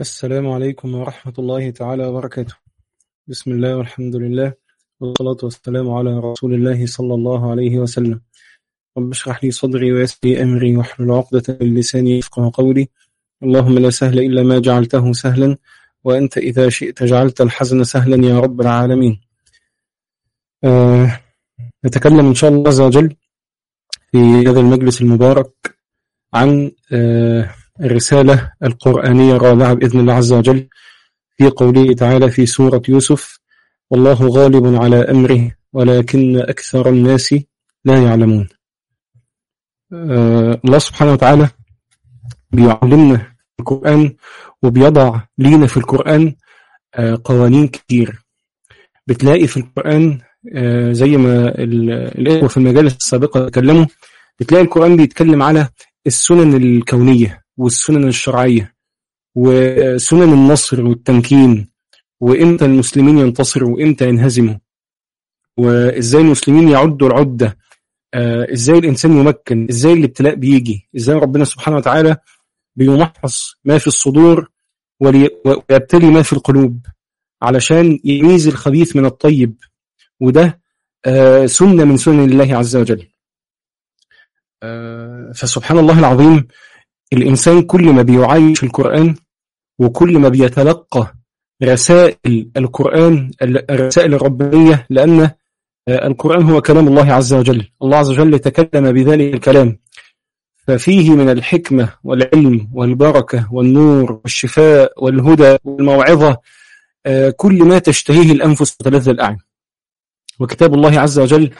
السلام عليكم ورحمة الله تعالى وبركاته بسم الله والحمد لله والصلاة والسلام على رسول الله صلى الله عليه وسلم رب اشرح لي صدري ويسر لي أمري واحلل عقدة من لساني يفقه قولي اللهم لا سهل إلا ما جعلته سهلا وأنت إذا شئت جعلت الحزن سهلا يا رب العالمين آه نتكلم إن شاء الله عز وجل في هذا المجلس المبارك عن آه الرسالة القرآنية الرابعة بإذن الله عز وجل في قوله تعالى في سورة يوسف والله غالب على أمره ولكن أكثر الناس لا يعلمون آه الله سبحانه وتعالى بيعلمنا القرآن وبيضع لينا في القرآن آه قوانين كتير بتلاقي في القرآن آه زي ما الإخوة في المجالس السابقة تكلموا بتلاقي القرآن بيتكلم على السنن الكونية والسنن الشرعية وسنن النصر والتمكين وإمتى المسلمين ينتصروا وإمتى ينهزموا وإزاي المسلمين يعدوا العدة آه إزاي الإنسان يمكن إزاي الابتلاء بيجي إزاي ربنا سبحانه وتعالى بيمحص ما في الصدور ويبتلي ما في القلوب علشان يميز الخبيث من الطيب وده آه سنة من سنن الله عز وجل آه فسبحان الله العظيم الإنسان كل ما بيعايش القرآن وكل ما بيتلقى رسائل القرآن الرسائل الربانية لأن القرآن هو كلام الله عز وجل الله عز وجل تكلم بذلك الكلام ففيه من الحكمة والعلم والبركة والنور والشفاء والهدى والموعظة كل ما تشتهيه الأنفس وتلذ الأعين وكتاب الله عز وجل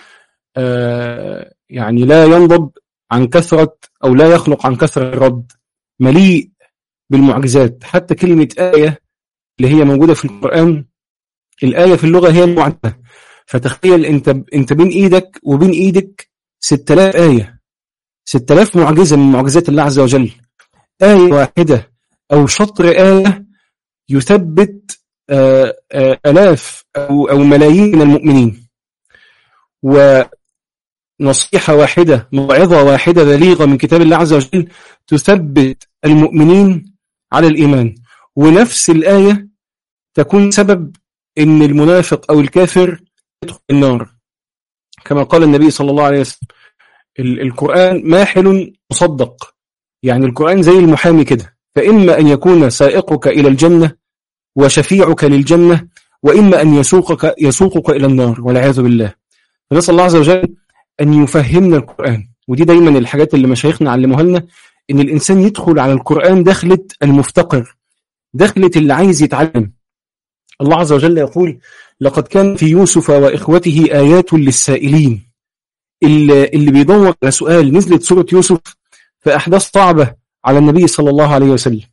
يعني لا ينضب عن كثرة أو لا يخلق عن كثرة الرد مليء بالمعجزات حتى كلمة آية اللي هي موجودة في القرآن الآية في اللغة هي المعجزة فتخيل أنت أنت بين إيدك وبين إيدك 6000 آية 6000 معجزة من معجزات الله عز وجل آية واحدة أو شطر آية يثبت آلاف أو, أو ملايين من المؤمنين و نصيحة واحدة موعظة واحدة بليغة من كتاب الله عز وجل تثبت المؤمنين على الإيمان ونفس الآية تكون سبب إن المنافق أو الكافر يدخل النار كما قال النبي صلى الله عليه وسلم القرآن ماحل مصدق يعني القرآن زي المحامي كده فإما أن يكون سائقك إلى الجنة وشفيعك للجنة وإما أن يسوقك, يسوقك إلى النار والعياذ بالله فنسأل الله عز وجل أن يفهمنا القرآن ودي دايما الحاجات اللي مشايخنا علموها لنا إن الإنسان يدخل على القرآن دخلة المفتقر دخلة اللي عايز يتعلم الله عز وجل يقول لقد كان في يوسف وإخوته آيات للسائلين اللي, اللي بيدور على سؤال نزلت سورة يوسف في أحداث صعبة على النبي صلى الله عليه وسلم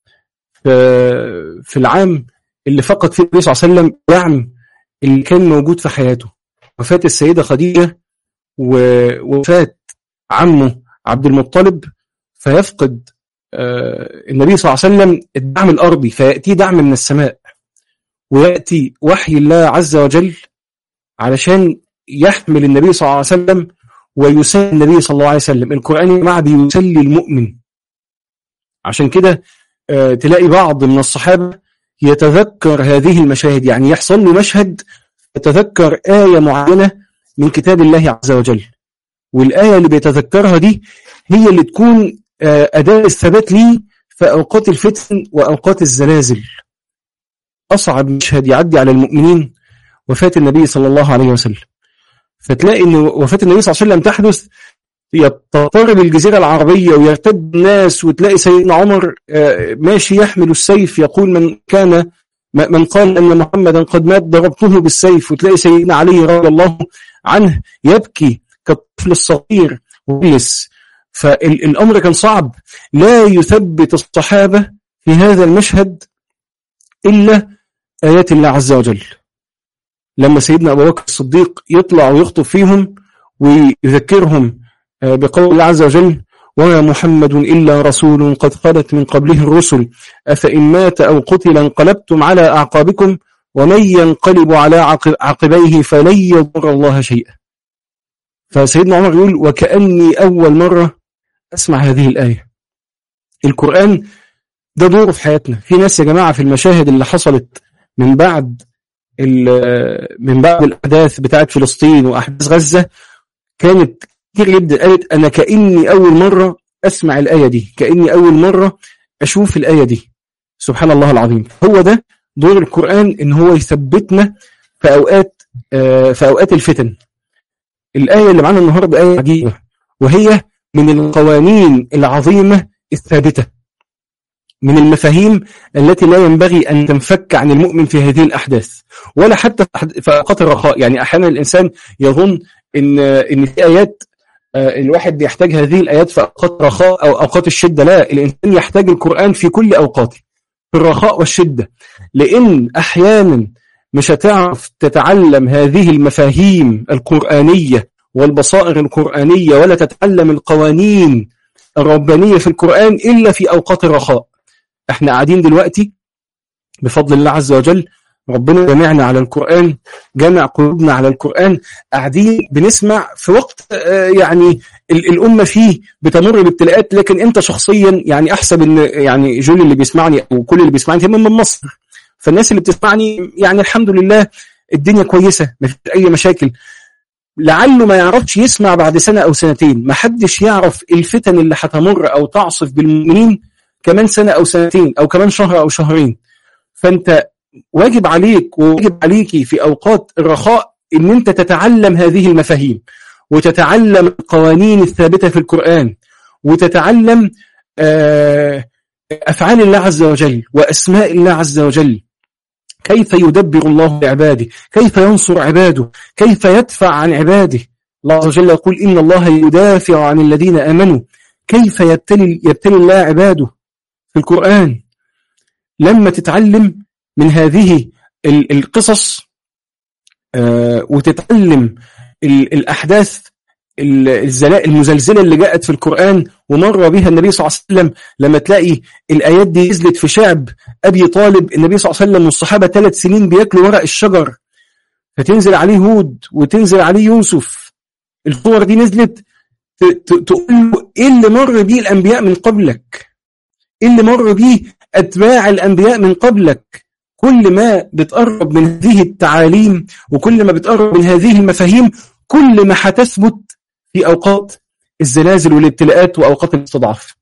في العام اللي فقد فيه النبي صلى الله عليه وسلم دعم اللي كان موجود في حياته وفاة السيدة خديجة ووفاة عمه عبد المطلب فيفقد النبي صلى الله عليه وسلم الدعم الأرضي فيأتي دعم من السماء ويأتي وحي الله عز وجل علشان يحمل النبي صلى الله عليه وسلم ويسلي النبي صلى الله عليه وسلم القرآن يا جماعة بيسلي المؤمن عشان كده تلاقي بعض من الصحابة يتذكر هذه المشاهد يعني يحصل له مشهد يتذكر آية معينة من كتاب الله عز وجل والآية اللي بيتذكرها دي هي اللي تكون أداة الثبات ليه في أوقات الفتن وأوقات الزلازل أصعب مشهد يعدي على المؤمنين وفاة النبي صلى الله عليه وسلم فتلاقي أن وفاة النبي صلى الله عليه وسلم تحدث تضطرب الجزيرة العربية ويرتد الناس وتلاقي سيدنا عمر ماشي يحمل السيف يقول من كان من قال أن محمدا قد مات ضربته بالسيف وتلاقي سيدنا علي رضي الله عنه يبكي كالطفل الصغير ويجلس فالأمر كان صعب لا يثبت الصحابة في هذا المشهد إلا آيات الله عز وجل لما سيدنا أبو بكر الصديق يطلع ويخطب فيهم ويذكرهم بقول الله عز وجل وما محمد إلا رسول قد خلت من قبله الرسل أفإن مات أو قتل انقلبتم على أعقابكم ومن ينقلب على عقبيه فلن يضر الله شيئا فسيدنا عمر يقول وكأني أول مرة أسمع هذه الآية القرآن ده دوره في حياتنا في ناس يا جماعة في المشاهد اللي حصلت من بعد من بعد الأحداث بتاعت فلسطين وأحداث غزة كانت كتير جدا قالت أنا كأني أول مرة أسمع الآية دي كأني أول مرة أشوف الآية دي سبحان الله العظيم هو ده دور القرآن إن هو يثبتنا في أوقات في أوقات الفتن الآية اللي معانا النهاردة آية عجيبة وهي من القوانين العظيمة الثابتة من المفاهيم التي لا ينبغي أن تنفك عن المؤمن في هذه الأحداث ولا حتى في أوقات الرخاء يعني أحيانا الإنسان يظن إن إن في آيات الواحد بيحتاج هذه الآيات في أوقات الرخاء أو أوقات الشدة لا الإنسان يحتاج القرآن في كل أوقاته في الرخاء والشدة لأن أحيانا مش هتعرف تتعلم هذه المفاهيم القرآنية والبصائر القرآنية ولا تتعلم القوانين الربانية في القرآن إلا في أوقات الرخاء احنا قاعدين دلوقتي بفضل الله عز وجل ربنا جمعنا على القرآن جمع قلوبنا على القرآن قاعدين بنسمع في وقت يعني الأمة فيه بتمر بابتلاءات لكن أنت شخصيا يعني أحسب أن يعني جول اللي بيسمعني أو كل اللي بيسمعني هم من مصر فالناس اللي بتسمعني يعني الحمد لله الدنيا كويسة ما فيش أي مشاكل لعله ما يعرفش يسمع بعد سنة أو سنتين ما حدش يعرف الفتن اللي هتمر أو تعصف بالمؤمنين كمان سنة أو سنتين أو كمان شهر أو شهرين فأنت واجب عليك وواجب عليكي في أوقات الرخاء أن أنت تتعلم هذه المفاهيم وتتعلم القوانين الثابتة في القرآن وتتعلم أفعال الله عز وجل وأسماء الله عز وجل كيف يدبر الله لعباده كيف ينصر عباده كيف يدفع عن عباده الله عز وجل يقول إن الله يدافع عن الذين آمنوا كيف يبتلي, يبتلي الله عباده في القرآن لما تتعلم من هذه القصص وتتعلم الأحداث الزلاء المزلزلة اللي جاءت في القرآن ومر بها النبي صلى الله عليه وسلم لما تلاقي الآيات دي نزلت في شعب أبي طالب النبي صلى الله عليه وسلم والصحابة ثلاث سنين بياكلوا ورق الشجر فتنزل عليه هود وتنزل عليه يوسف الصور دي نزلت تقول له إيه اللي مر بيه الأنبياء من قبلك إيه اللي مر بيه أتباع الأنبياء من قبلك كل ما بتقرب من هذه التعاليم وكل ما بتقرب من هذه المفاهيم كل ما هتثبت في أوقات الزلازل والابتلاءات وأوقات الاستضعاف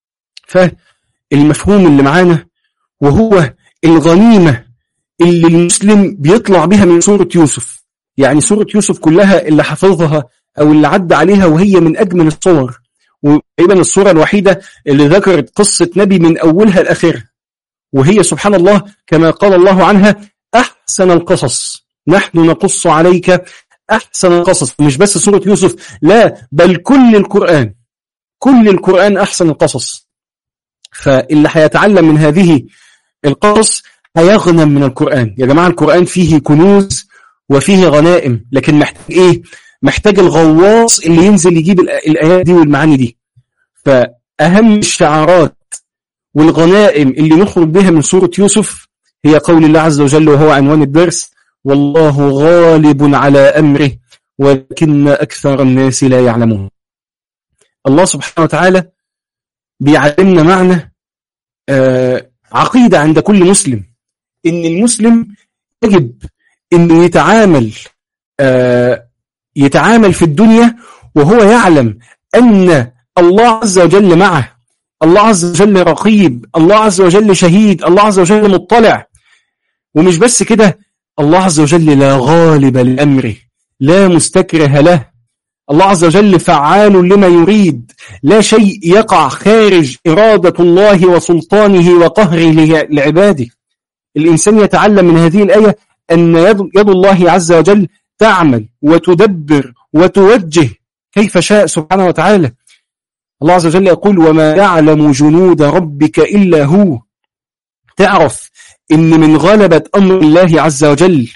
فالمفهوم اللي معانا وهو الغنيمة اللي المسلم بيطلع بها من سورة يوسف يعني سورة يوسف كلها اللي حفظها أو اللي عدى عليها وهي من أجمل الصور وتقريبا الصورة الوحيدة اللي ذكرت قصة نبي من أولها لآخرها وهي سبحان الله كما قال الله عنها أحسن القصص نحن نقص عليك أحسن القصص مش بس سورة يوسف لا بل كل القرآن كل القرآن أحسن القصص فاللي هيتعلم من هذه القصص هيغنم من القرآن يا جماعة القرآن فيه كنوز وفيه غنائم لكن محتاج إيه محتاج الغواص اللي ينزل يجيب الآيات دي والمعاني دي فأهم الشعارات والغنائم اللي نخرج بها من سورة يوسف هي قول الله عز وجل وهو عنوان الدرس والله غالب على أمره ولكن أكثر الناس لا يعلمون الله سبحانه وتعالى بيعلمنا معنى آه عقيدة عند كل مسلم إن المسلم يجب إنه يتعامل آه يتعامل في الدنيا وهو يعلم أن الله عز وجل معه الله عز وجل رقيب الله عز وجل شهيد الله عز وجل مطلع ومش بس كده الله عز وجل لا غالب لأمره لا مستكره له الله عز وجل فعال لما يريد لا شيء يقع خارج إرادة الله وسلطانه وقهره لعباده الإنسان يتعلم من هذه الآية أن يد الله عز وجل تعمل وتدبر وتوجه كيف شاء سبحانه وتعالى الله عز وجل يقول وما يعلم جنود ربك إلا هو تعرف إن من غلبة أمر الله عز وجل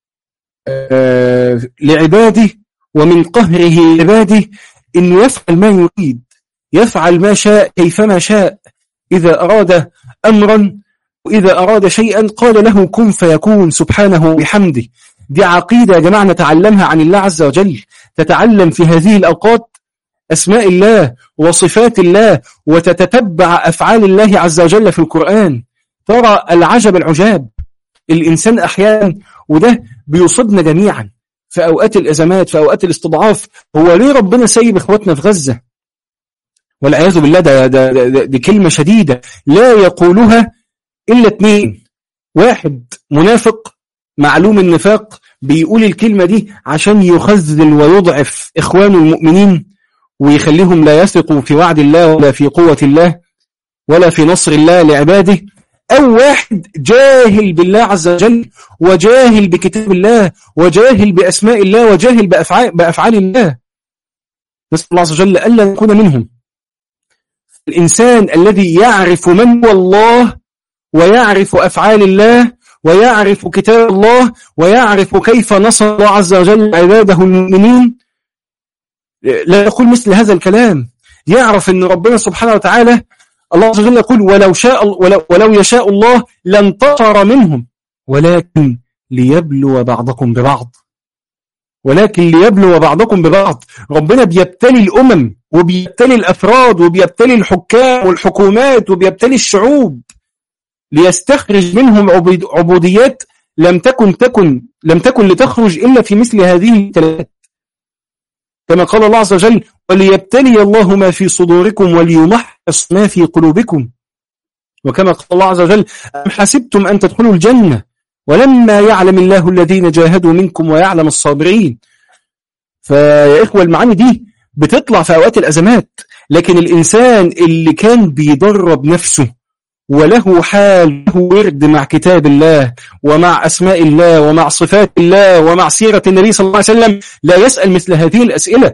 لعباده ومن قهره لعباده إنه يفعل ما يريد يفعل ما شاء كيفما شاء إذا أراد أمرا وإذا أراد شيئا قال له كن فيكون سبحانه بحمده دي عقيدة يا جماعة نتعلمها عن الله عز وجل تتعلم في هذه الأوقات أسماء الله وصفات الله وتتتبع أفعال الله عز وجل في القرآن ترى العجب العجاب الإنسان أحيانا وده بيصيبنا جميعا في أوقات الأزمات في أوقات الاستضعاف هو ليه ربنا سيب إخواتنا في غزة والعياذ بالله ده, ده, ده, ده دي كلمة شديدة لا يقولها إلا اثنين واحد منافق معلوم النفاق بيقول الكلمة دي عشان يخذل ويضعف إخوان المؤمنين ويخليهم لا يثقوا في وعد الله ولا في قوة الله ولا في نصر الله لعباده أو واحد جاهل بالله عز وجل وجاهل بكتاب الله وجاهل بأسماء الله وجاهل بأفعال, بأفعال الله نسأل الله عز وجل ألا نكون منهم الإنسان الذي يعرف من هو الله ويعرف أفعال الله ويعرف كتاب الله ويعرف كيف نصر الله عز وجل عباده المؤمنين لا يقول مثل هذا الكلام يعرف أن ربنا سبحانه وتعالى الله عز وجل يقول ولو, شاء ولو, ولو يشاء الله لانتصر منهم ولكن ليبلو بعضكم ببعض ولكن ليبلو بعضكم ببعض ربنا بيبتلي الأمم وبيبتلي الأفراد وبيبتلي الحكام والحكومات وبيبتلي الشعوب ليستخرج منهم عبوديات لم تكن تكن لم تكن لتخرج إلا في مثل هذه الثلاث كما قال الله عز وجل وليبتلي الله ما في صدوركم وليمحص ما في قلوبكم وكما قال الله عز وجل أم حسبتم أن تدخلوا الجنة ولما يعلم الله الذين جاهدوا منكم ويعلم الصابرين فيا إخوة المعاني دي بتطلع في أوقات الأزمات لكن الإنسان اللي كان بيدرب نفسه وله حال له ورد مع كتاب الله ومع أسماء الله ومع صفات الله ومع سيرة النبي صلى الله عليه وسلم لا يسأل مثل هذه الأسئلة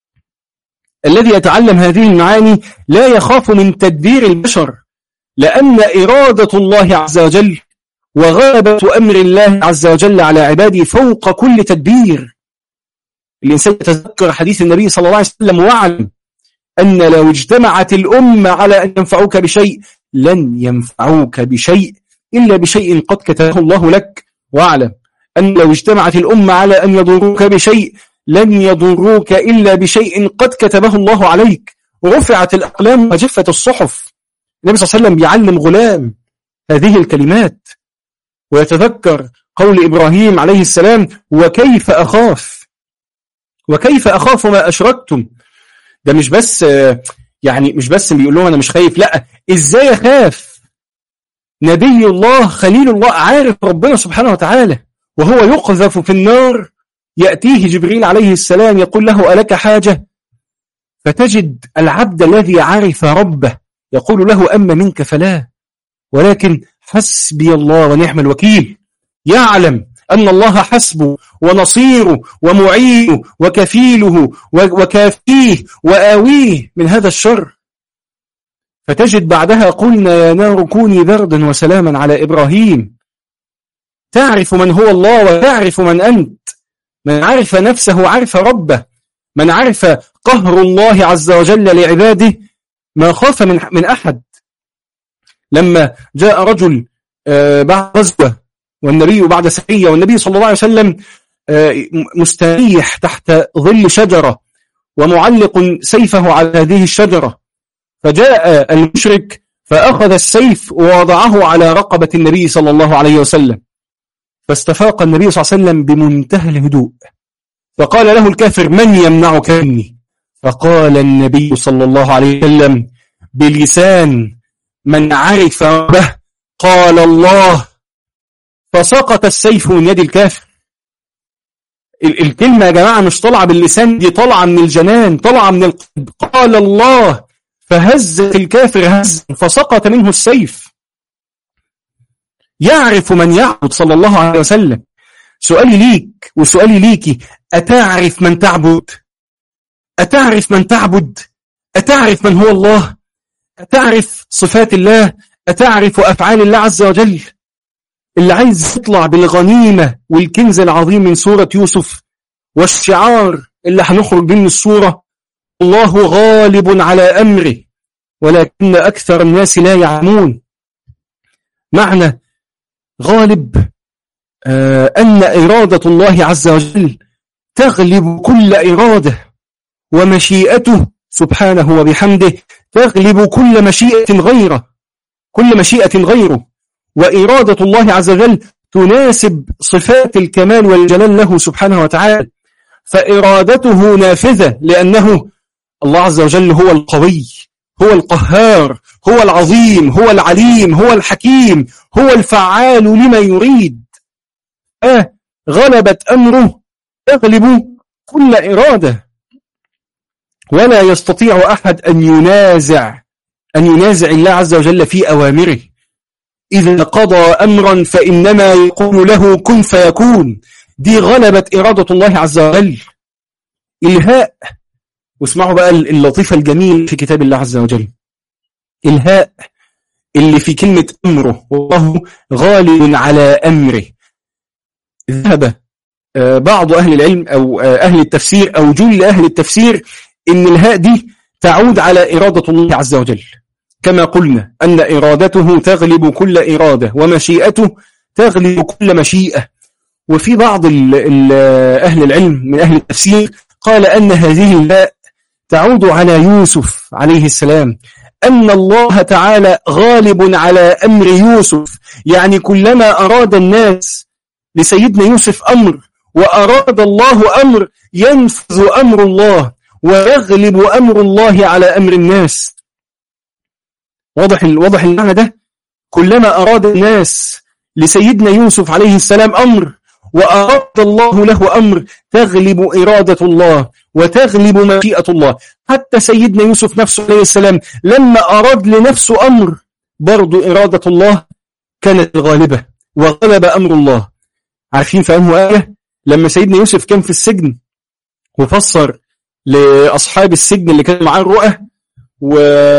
الذي يتعلم هذه المعاني لا يخاف من تدبير البشر لأن إرادة الله عز وجل وغلبة أمر الله عز وجل على عباده فوق كل تدبير الإنسان يتذكر حديث النبي صلى الله عليه وسلم وعلم أن لو اجتمعت الأمة على أن ينفعوك بشيء لن ينفعوك بشيء إلا بشيء قد كتبه الله لك واعلم أن لو اجتمعت الأمة على أن يضروك بشيء لن يضروك إلا بشيء قد كتبه الله عليك ورفعت الأقلام وجفت الصحف النبي صلى الله عليه وسلم يعلم غلام هذه الكلمات ويتذكر قول إبراهيم عليه السلام وكيف أخاف وكيف أخاف ما أشركتم ده مش بس يعني مش بس بيقول لهم أنا مش خايف لا إزاي أخاف نبي الله خليل الله عارف ربنا سبحانه وتعالى وهو يقذف في النار يأتيه جبريل عليه السلام يقول له ألك حاجة فتجد العبد الذي عرف ربه يقول له أما منك فلا ولكن حسبي الله ونعم الوكيل يعلم أن الله حسبه ونصيره ومعينه وكفيله وكافيه وآويه من هذا الشر فتجد بعدها قلنا يا نار كوني بردا وسلاما على إبراهيم تعرف من هو الله وتعرف من أنت من عرف نفسه عرف ربه من عرف قهر الله عز وجل لعباده ما خاف من من أحد لما جاء رجل بعد غزوة والنبي بعد سعية والنبي صلى الله عليه وسلم مستريح تحت ظل شجرة ومعلق سيفه على هذه الشجرة فجاء المشرك فأخذ السيف ووضعه على رقبة النبي صلى الله عليه وسلم فاستفاق النبي صلى الله عليه وسلم بمنتهى الهدوء فقال له الكافر من يمنعك مني فقال النبي صلى الله عليه وسلم بلسان من عرف به قال الله فسقط السيف من يد الكافر الكلمة يا جماعة مش طالعة باللسان دي طالعة من الجنان طالعة من القلب قال الله فهزت الكافر هز فسقط منه السيف يعرف من يعبد صلى الله عليه وسلم سؤالي ليك وسؤالي ليكي أتعرف من تعبد أتعرف من تعبد أتعرف من هو الله أتعرف صفات الله أتعرف أفعال الله عز وجل اللي عايز يطلع بالغنيمة والكنز العظيم من سورة يوسف والشعار اللي هنخرج به من السورة الله غالب على أمره ولكن أكثر الناس لا يعلمون معنى غالب آه أن إرادة الله عز وجل تغلب كل إرادة ومشيئته سبحانه وبحمده تغلب كل مشيئة غيره كل مشيئة غيره وإرادة الله عز وجل تناسب صفات الكمال والجلال له سبحانه وتعالى فإرادته نافذة لأنه الله عز وجل هو القوي هو القهار هو العظيم هو العليم هو الحكيم هو الفعال لما يريد آه غلبت أمره يغلب كل إرادة ولا يستطيع أحد أن ينازع أن ينازع الله عز وجل في أوامره إذا قضى أمرا فإنما يقول له كن فيكون دي غلبت إرادة الله عز وجل إلهاء واسمعوا بقى اللطيفة الجميل في كتاب الله عز وجل إلهاء اللي في كلمة أمره والله غالب على أمره ذهب آه، بعض أهل العلم أو آه، أهل التفسير أو جل أهل التفسير إن الهاء دي تعود على إرادة الله عز وجل كما قلنا أن إرادته تغلب كل إرادة ومشيئته تغلب كل مشيئة وفي بعض ال ال أهل العلم من أهل التفسير قال أن هذه الهاء تعود على يوسف عليه السلام أن الله تعالى غالب على أمر يوسف يعني كلما أراد الناس لسيدنا يوسف أمر وأراد الله أمر ينفذ أمر الله ويغلب أمر الله على أمر الناس واضح واضح المعنى ده كلما أراد الناس لسيدنا يوسف عليه السلام أمر وأراد الله له أمر تغلب إرادة الله وتغلب مشيئة الله حتى سيدنا يوسف نفسه عليه السلام لما أراد لنفسه أمر برضو إرادة الله كانت غالبة وغلب أمر الله عارفين فأنه آية لما سيدنا يوسف كان في السجن وفسر لأصحاب السجن اللي كانوا معاه الرؤى و...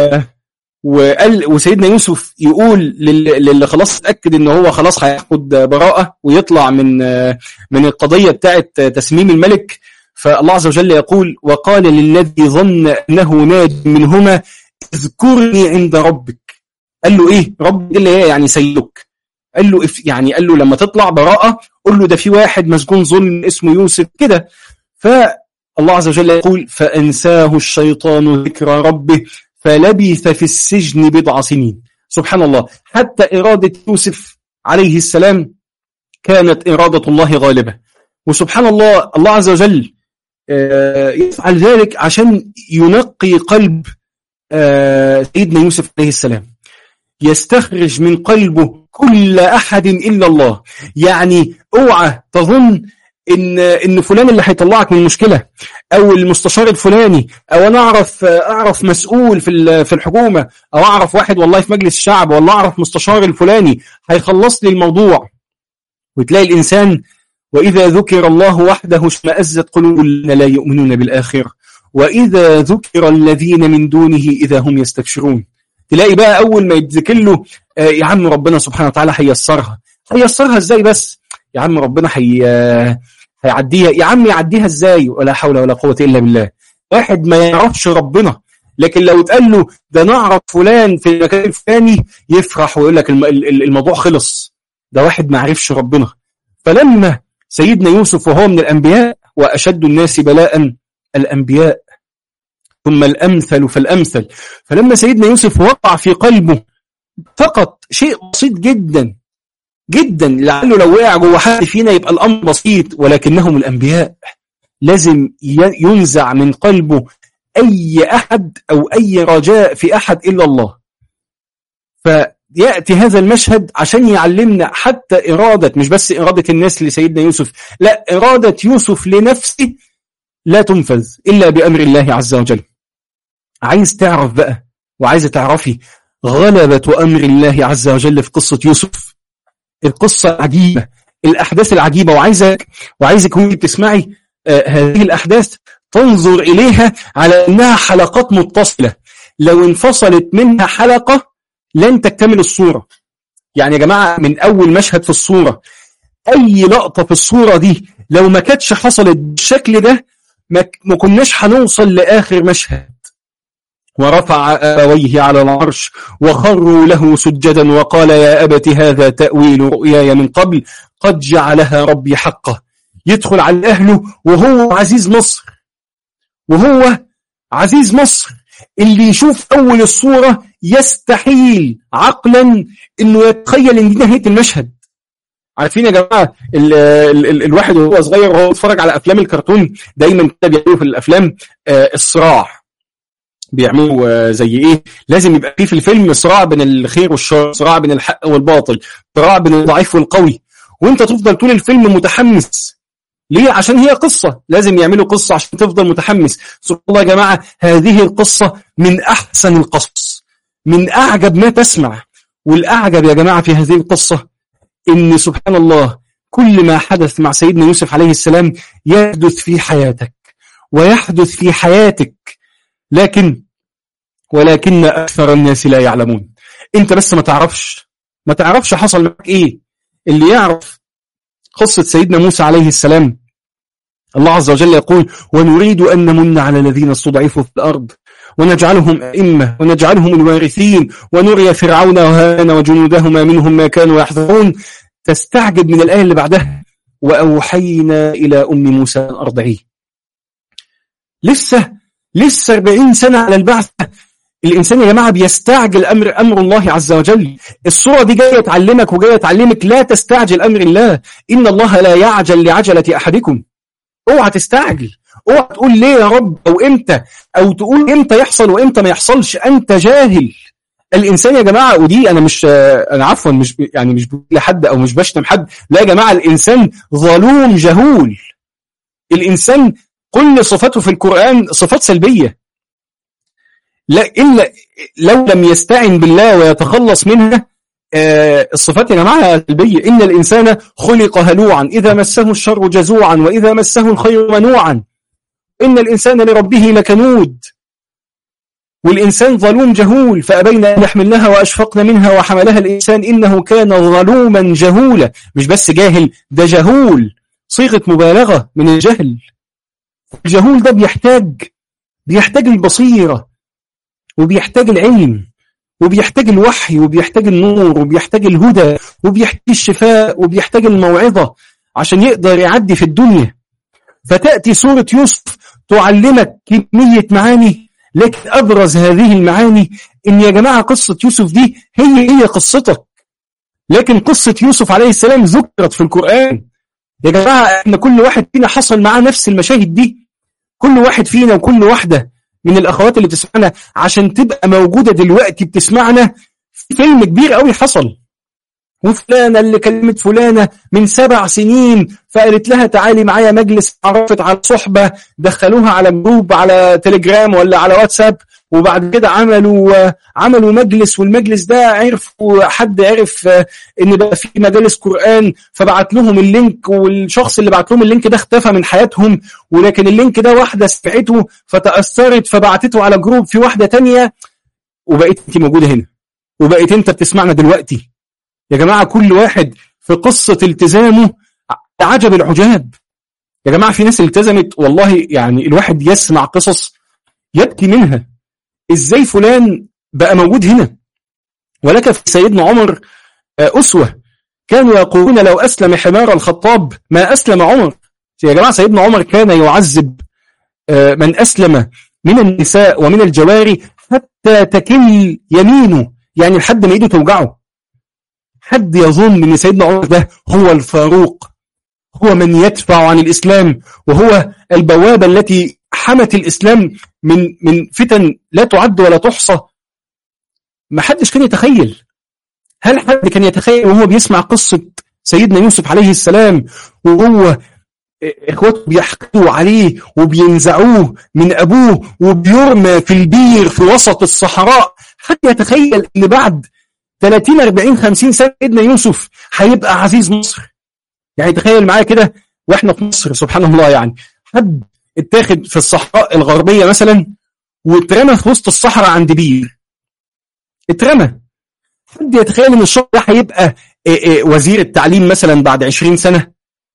وقال وسيدنا يوسف يقول للي خلاص اتاكد ان هو خلاص هياخد براءه ويطلع من من القضيه بتاعه تسميم الملك فالله عز وجل يقول وقال للذي ظن انه ناج منهما اذكرني عند ربك قال له ايه رب اللي هي يعني سيدك قال له يعني قال له لما تطلع براءه قول له ده في واحد مسجون ظلم اسمه يوسف كده فالله عز وجل يقول فانساه الشيطان ذكر ربه فلبث في السجن بضع سنين سبحان الله حتى إرادة يوسف عليه السلام كانت إرادة الله غالبة وسبحان الله الله عز وجل يفعل ذلك عشان ينقي قلب سيدنا يوسف عليه السلام يستخرج من قلبه كل أحد إلا الله يعني اوعى تظن ان ان فلان اللي هيطلعك من المشكله او المستشار الفلاني او انا اعرف اعرف مسؤول في في الحكومه او اعرف واحد والله في مجلس الشعب والله اعرف مستشار الفلاني هيخلص لي الموضوع وتلاقي الانسان واذا ذكر الله وحده اشمئزت قلوب الذين لا يؤمنون بالاخره واذا ذكر الذين من دونه اذا هم يستبشرون تلاقي بقى اول ما يتذكر له يا عم ربنا سبحانه وتعالى هيسرها هيسرها ازاي بس يا عم ربنا حي... هيعديها يا عم يعديها ازاي ولا حول ولا قوة إلا بالله واحد ما يعرفش ربنا لكن لو اتقال له ده نعرف فلان في المكان الفلاني يفرح ويقول لك الموضوع خلص ده واحد ما عرفش ربنا فلما سيدنا يوسف وهو من الأنبياء وأشد الناس بلاء الأنبياء ثم الأمثل فالأمثل فلما سيدنا يوسف وقع في قلبه فقط شيء بسيط جدا جدا لعله لو وقع جوه حد فينا يبقى الأمر بسيط ولكنهم الأنبياء لازم ينزع من قلبه أي أحد أو أي رجاء في أحد إلا الله فيأتي هذا المشهد عشان يعلمنا حتى إرادة مش بس إرادة الناس لسيدنا يوسف لا إرادة يوسف لنفسه لا تنفذ إلا بأمر الله عز وجل عايز تعرف بقى وعايزة تعرفي غلبة أمر الله عز وجل في قصة يوسف القصة عجيبة الأحداث العجيبة وعايزك وعايزك وانت بتسمعي آه هذه الأحداث تنظر إليها على أنها حلقات متصلة لو انفصلت منها حلقة لن تكتمل الصورة يعني يا جماعة من أول مشهد في الصورة أي لقطة في الصورة دي لو ما كانتش حصلت بالشكل ده ما كناش هنوصل لآخر مشهد ورفع أبويه على العرش وخروا له سجدا وقال يا أبت هذا تأويل رؤياي من قبل قد جعلها ربي حقه يدخل على أهله وهو عزيز مصر وهو عزيز مصر اللي يشوف أول الصورة يستحيل عقلا إنه يتخيل إن دي نهاية المشهد عارفين يا جماعة ال ال ال الواحد وهو صغير وهو بيتفرج على أفلام الكرتون دايما كده بيعملوا في الأفلام آه الصراع بيعملوا آه زي ايه لازم يبقى في في الفيلم صراع بين الخير والشر صراع بين الحق والباطل صراع بين الضعيف والقوي وانت تفضل طول الفيلم متحمس ليه عشان هي قصة لازم يعملوا قصة عشان تفضل متحمس سبحان الله يا جماعة هذه القصة من أحسن القصص من أعجب ما تسمع والأعجب يا جماعة في هذه القصة إن سبحان الله كل ما حدث مع سيدنا يوسف عليه السلام يحدث في حياتك ويحدث في حياتك لكن ولكن أكثر الناس لا يعلمون أنت بس ما تعرفش ما تعرفش حصل معك إيه اللي يعرف قصة سيدنا موسى عليه السلام الله عز وجل يقول ونريد أن نمن على الذين استضعفوا في الأرض ونجعلهم أئمة ونجعلهم الوارثين ونري فرعون وهامان وجنودهما منهم ما كانوا يحذرون تستعجب من الآية اللي بعدها وأوحينا إلى أم موسى أن أرضعيه لسه لسه 40 سنة على البعثة الإنسان يا جماعة بيستعجل أمر أمر الله عز وجل الصورة دي جاية تعلمك وجاية تعلمك لا تستعجل أمر الله إن الله لا يعجل لعجلة أحدكم اوعى تستعجل اوعى تقول ليه يا رب او امتى او تقول امتى يحصل وامتى ما يحصلش انت جاهل الانسان يا جماعه ودي انا مش انا عفوا مش يعني مش بقول لحد او مش بشتم حد لا يا جماعه الانسان ظلوم جهول الانسان كل صفاته في القران صفات سلبيه لا الا لو لم يستعن بالله ويتخلص منها آه الصفات يا جماعه سلبيه ان الانسان خلق هلوعا اذا مسه الشر جزوعا واذا مسه الخير منوعا ان الانسان لربه لكنود والإنسان ظلوم جهول فأبين أن نحملناها وأشفقنا منها وحملها الإنسان إنه كان ظلوما جهولا مش بس جاهل ده جهول صيغة مبالغة من الجهل الجهول ده بيحتاج بيحتاج البصيرة وبيحتاج العلم وبيحتاج الوحي وبيحتاج النور وبيحتاج الهدى وبيحتاج الشفاء وبيحتاج الموعظة عشان يقدر يعدي في الدنيا فتأتي سورة يوسف تعلمك كمية معاني لكن أبرز هذه المعاني إن يا جماعة قصة يوسف دي هي هي قصتك لكن قصة يوسف عليه السلام ذكرت في القرآن يا جماعة احنا كل واحد فينا حصل معاه نفس المشاهد دي كل واحد فينا وكل واحدة من الأخوات اللي بتسمعنا عشان تبقى موجودة دلوقتي بتسمعنا في فيلم كبير قوي حصل وفلانة اللي كلمت فلانة من سبع سنين فقالت لها تعالي معايا مجلس عرفت على صحبة دخلوها على جروب على تليجرام ولا على واتساب وبعد كده عملوا عملوا مجلس والمجلس ده عرفوا حد عرف ان بقى في مجالس قرآن فبعت لهم اللينك والشخص اللي بعت لهم اللينك ده اختفى من حياتهم ولكن اللينك ده واحدة سمعته فتأثرت فبعتته على جروب في واحدة تانية وبقيت انت موجودة هنا وبقيت انت بتسمعنا دلوقتي يا جماعة كل واحد في قصة التزامه عجب العجاب يا جماعة في ناس التزمت والله يعني الواحد يسمع قصص يبكي منها ازاي فلان بقى موجود هنا ولك في سيدنا عمر أسوة كانوا يقولون لو أسلم حمار الخطاب ما أسلم عمر يا جماعة سيدنا عمر كان يعذب من أسلم من النساء ومن الجواري حتى تكل يمينه يعني لحد ما ايده توجعه حد يظن ان سيدنا عمر ده هو الفاروق هو من يدفع عن الإسلام وهو البوابة التي حمت الإسلام من من فتن لا تعد ولا تحصى ما حدش كان يتخيل هل حد كان يتخيل وهو بيسمع قصة سيدنا يوسف عليه السلام وهو اخواته بيحقدوا عليه وبينزعوه من ابوه وبيرمى في البير في وسط الصحراء حد يتخيل ان بعد 30 40 50 سنه سيدنا يوسف هيبقى عزيز مصر يعني تخيل معايا كده واحنا في مصر سبحان الله يعني حد اتاخد في الصحراء الغربيه مثلا واترمى في وسط الصحراء عند بير اترمى حد يتخيل ان الشخص ده هيبقى وزير التعليم مثلا بعد 20 سنه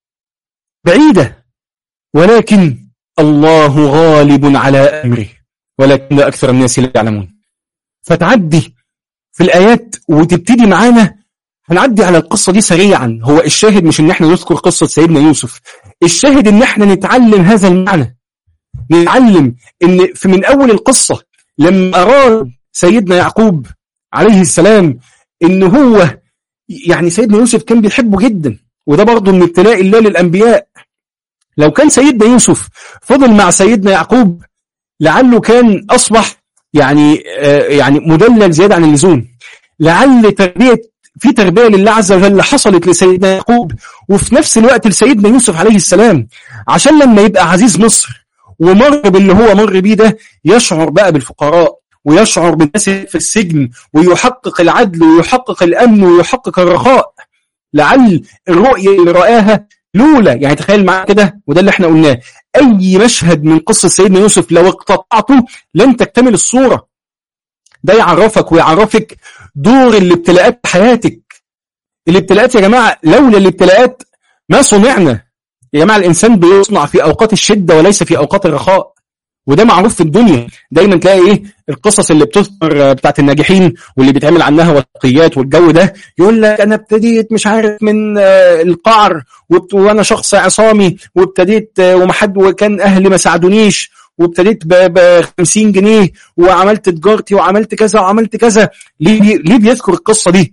بعيده ولكن الله غالب على امره ولكن اكثر الناس لا يعلمون فتعدي في الآيات وتبتدي معانا هنعدي على القصة دي سريعا هو الشاهد مش ان احنا نذكر قصة سيدنا يوسف الشاهد ان احنا نتعلم هذا المعنى نتعلم ان في من اول القصه لما اراد سيدنا يعقوب عليه السلام ان هو يعني سيدنا يوسف كان بيحبه جدا وده برضه من ابتلاء الله للانبياء لو كان سيدنا يوسف فضل مع سيدنا يعقوب لعله كان اصبح يعني آه يعني مدلل زياده عن اللزوم لعل تربيه في تربيه لله عز وجل حصلت لسيدنا يعقوب وفي نفس الوقت لسيدنا يوسف عليه السلام عشان لما يبقى عزيز مصر ومر باللي هو مر بيه ده يشعر بقى بالفقراء ويشعر بالناس في السجن ويحقق العدل ويحقق الامن ويحقق الرخاء لعل الرؤيه اللي رآها لولا يعني تخيل معايا كده وده اللي احنا قلناه اي مشهد من قصه سيدنا يوسف لو اقتطعته لن تكتمل الصوره ده يعرفك ويعرفك دور الابتلاءات في حياتك الابتلاءات يا جماعه لولا الابتلاءات ما صنعنا يا جماعه الانسان بيصنع في اوقات الشده وليس في اوقات الرخاء وده معروف في الدنيا دايما تلاقي ايه القصص اللي بتذكر بتاعت الناجحين واللي بيتعمل عنها وثائقيات والجو ده يقول لك انا ابتديت مش عارف من القعر وانا شخص عصامي وابتديت ومحد وكان اهلي ما ساعدونيش وابتديت ب 50 جنيه وعملت تجارتي وعملت كذا وعملت كذا ليه ليه بيذكر القصه دي؟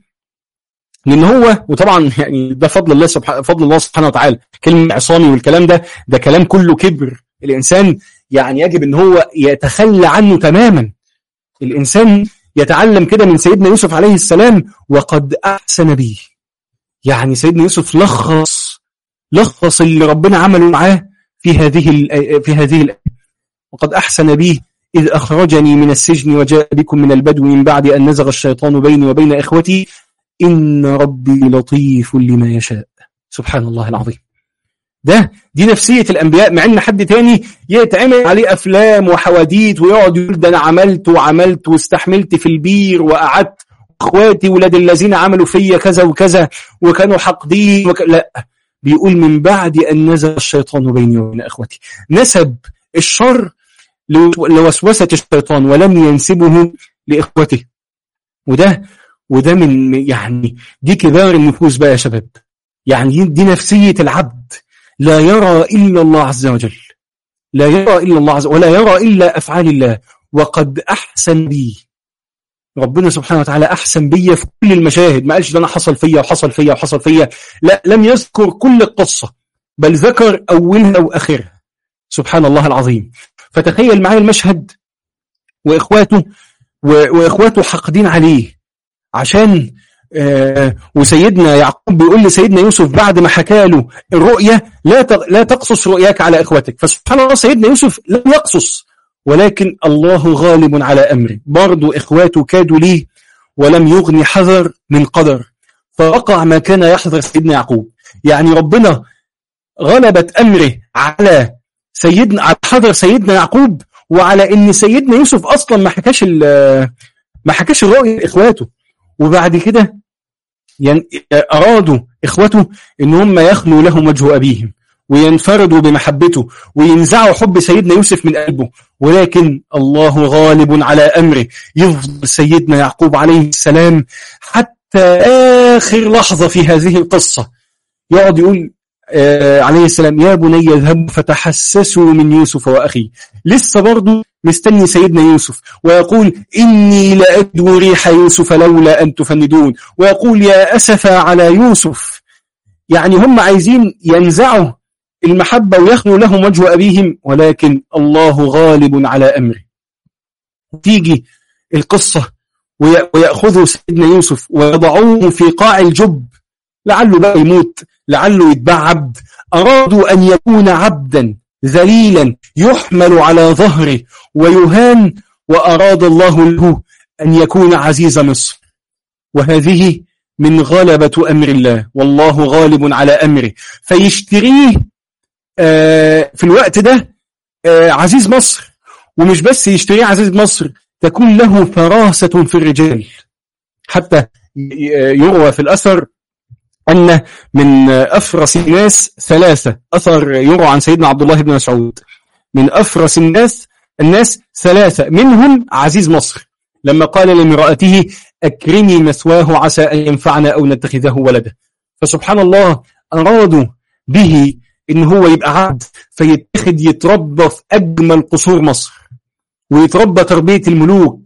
لان هو وطبعا يعني ده فضل الله سبحانه فضل الله سبحانه وتعالى كلمه عصامي والكلام ده ده كلام كله كبر الانسان يعني يجب ان هو يتخلى عنه تماما الانسان يتعلم كده من سيدنا يوسف عليه السلام وقد احسن به يعني سيدنا يوسف لخص لخص اللي ربنا عمله معاه في هذه في هذه الآية وقد احسن بي إذ أخرجني من السجن وجاء بكم من البدو من بعد أن نزغ الشيطان بيني وبين إخوتي إن ربي لطيف لما يشاء سبحان الله العظيم ده دي نفسية الأنبياء مع إن حد تاني يتعمل عليه أفلام وحواديت ويقعد يقول ده أنا عملت وعملت واستحملت في البير وقعدت اخواتي ولاد الذين عملوا فيا كذا وكذا وكانوا حاقدين وك... لا بيقول من بعد أن نزل الشيطان بيني وبين أخوتي نسب الشر لوسوسة الشيطان ولم ينسبه لإخوته وده وده من يعني دي كبار النفوس بقى يا شباب يعني دي نفسية العبد لا يرى إلا الله عز وجل لا يرى إلا الله عز وجل ولا يرى إلا أفعال الله وقد أحسن بي ربنا سبحانه وتعالى أحسن بي في كل المشاهد ما قالش ده أنا حصل فيا وحصل فيا وحصل فيا لا لم يذكر كل القصة بل ذكر أولها وآخرها سبحان الله العظيم فتخيل معايا المشهد وإخواته وإخواته حاقدين عليه عشان آه وسيدنا يعقوب بيقول لسيدنا يوسف بعد ما حكى له الرؤية لا لا تقصص رؤياك على إخوتك فسبحان الله سيدنا يوسف لم يقصص ولكن الله غالب على أمره برضو إخواته كادوا ليه ولم يغني حذر من قدر فوقع ما كان يحذر سيدنا يعقوب يعني ربنا غلبت أمره على سيدنا على حذر سيدنا يعقوب وعلى ان سيدنا يوسف اصلا ما حكاش ما حكاش الرؤيا لاخواته وبعد كده ين... ارادوا اخوته ان هم يخلوا لهم وجه ابيهم وينفردوا بمحبته وينزعوا حب سيدنا يوسف من قلبه ولكن الله غالب على امره يفضل سيدنا يعقوب عليه السلام حتى اخر لحظه في هذه القصه يقعد يقول آه عليه السلام يا بني اذهبوا فتحسسوا من يوسف واخيه لسه برضه مستني سيدنا يوسف ويقول إني لأجد ريح يوسف لولا أن تفندون ويقول يا أسف على يوسف يعني هم عايزين ينزعوا المحبة ويخلوا لهم وجه أبيهم ولكن الله غالب على أمره تيجي القصة ويأخذوا سيدنا يوسف ويضعوه في قاع الجب لعله بقى يموت لعله يتباع عبد أرادوا أن يكون عبدا ذليلا يحمل على ظهره ويهان وأراد الله له أن يكون عزيز مصر وهذه من غلبة أمر الله والله غالب على أمره فيشتريه في الوقت ده عزيز مصر ومش بس يشتريه عزيز مصر تكون له فراسة في الرجال حتى يروى في الأثر أن من أفرس الناس ثلاثة أثر يروى عن سيدنا عبد الله بن مسعود من أفرس الناس الناس ثلاثة منهم عزيز مصر لما قال لامرأته أكرمي مثواه عسى أن ينفعنا أو نتخذه ولدا فسبحان الله أرادوا به ان هو يبقى عبد فيتخذ يتربى في اجمل قصور مصر ويتربى تربيه الملوك